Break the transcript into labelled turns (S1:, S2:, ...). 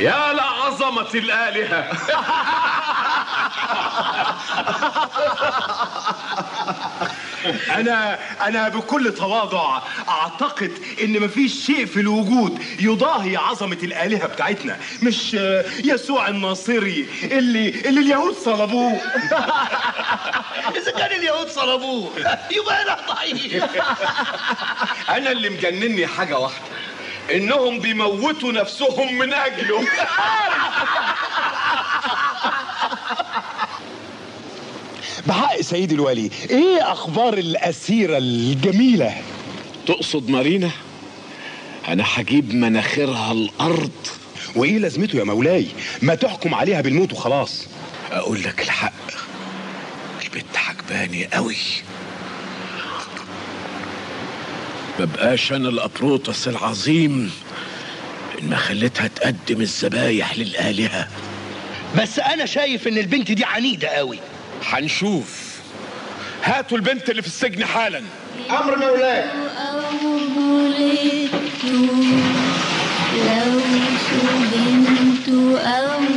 S1: يا لعظمة الآلهة
S2: انا انا بكل تواضع اعتقد ان مفيش شيء في الوجود يضاهي عظمه الالهه بتاعتنا مش آه، يسوع الناصري اللي اللي اليهود صلبوه
S3: اذا كان اليهود صلبوه يبقى انا ضعيف
S1: أنا اللي مجنني حاجة واحدة إنهم بيموتوا نفسهم من أجله
S2: بحق سيدي الوالي ايه اخبار الاسيره الجميله
S1: تقصد مارينا أنا هجيب مناخيرها الأرض
S2: وايه لازمته يا مولاي ما تحكم عليها بالموت وخلاص
S1: أقول لك الحق البنت عجباني قوي مبقاش أنا الأبروتس العظيم إن ما خليتها تقدم الذبايح للآلهة
S3: بس انا شايف ان البنت دي عنيده قوي
S1: هنشوف هاتوا البنت اللي في السجن حالا
S3: امر مولاي
S4: ولدت لو سجنت أو